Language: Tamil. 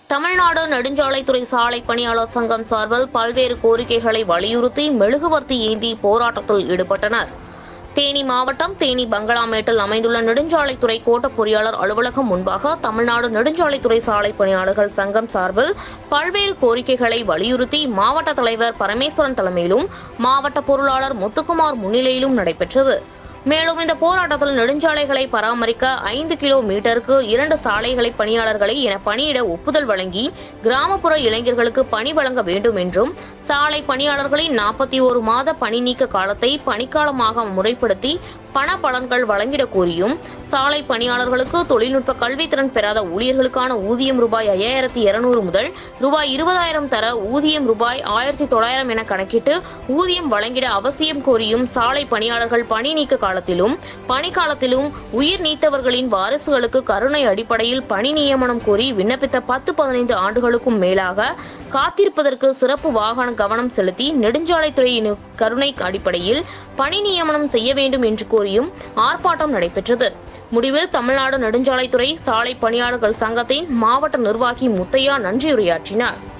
தமிழ்நாடு நெடுஞ்சாலைத்துறை சாலை பணியாளர் சங்கம் சார்பில் பல்வேறு கோரிக்கைகளை வலியுறுத்தி மெழுகுவர்த்தி ஏந்தி போராட்டத்தில் ஈடுபட்டனர் தேனி மாவட்டம் தேனி பங்களாமேட்டில் அமைந்துள்ள நெடுஞ்சாலைத்துறை கோட்ட பொறியாளர் அலுவலகம் முன்பாக தமிழ்நாடு நெடுஞ்சாலைத்துறை சாலை பணியாளர்கள் சங்கம் சார்பில் பல்வேறு கோரிக்கைகளை வலியுறுத்தி மாவட்ட தலைவர் பரமேஸ்வரன் தலைமையிலும் மாவட்ட பொருளாளர் முத்துக்குமார் முன்னிலையிலும் நடைபெற்றது மேலும் இந்த போராட்டத்தில் நெடுஞ்சாலைகளை பராமரிக்க ஐந்து கிலோ மீட்டருக்கு இரண்டு சாலைகளை பணியாளர்களை என பணியிட ஒப்புதல் வழங்கி கிராமப்புற இளைஞர்களுக்கு பணி வழங்க வேண்டும் என்றும் சாலை பணியாளர்களின் நாற்பத்தி ஒரு மாத பணி நீக்க காலத்தை பணிக்காலமாக முறைப்படுத்தி பண பலன்கள் வழங்கிட கோரியும் சாலை பணியாளர்களுக்கு தொழில்நுட்ப கல்வித்திறன் பெறாத ஊழியர்களுக்கான ஊதியம் ரூபாய் ஐயாயிரத்தி இருநூறு முதல் ரூபாய் இருபதாயிரம் தர ஊதியம் ரூபாய் ஆயிரத்தி தொள்ளாயிரம் என கணக்கிட்டு ஊதியம் வழங்கிட அவசியம் கோரியும் சாலை பணியாளர்கள் பணி நீக்க காலத்திலும் பணிக்காலத்திலும் உயிர் நீத்தவர்களின் வாரிசுகளுக்கு கருணை அடிப்படையில் பணி நியமனம் கோரி விண்ணப்பித்த பத்து பதினைந்து ஆண்டுகளுக்கும் மேலாக காத்திருப்பதற்கு சிறப்பு வாகன கவனம் செலுத்தி நெடுஞ்சாலைத்துறையின் கருணை அடிப்படையில் பணி நியமனம் செய்ய வேண்டும் என்று கோரியும் ஆர்ப்பாட்டம் நடைபெற்றது முடிவில் தமிழ்நாடு நெடுஞ்சாலைத்துறை சாலை பணியாளர்கள் சங்கத்தின் மாவட்ட நிர்வாகி முத்தையா நன்றியுரையாற்றினார்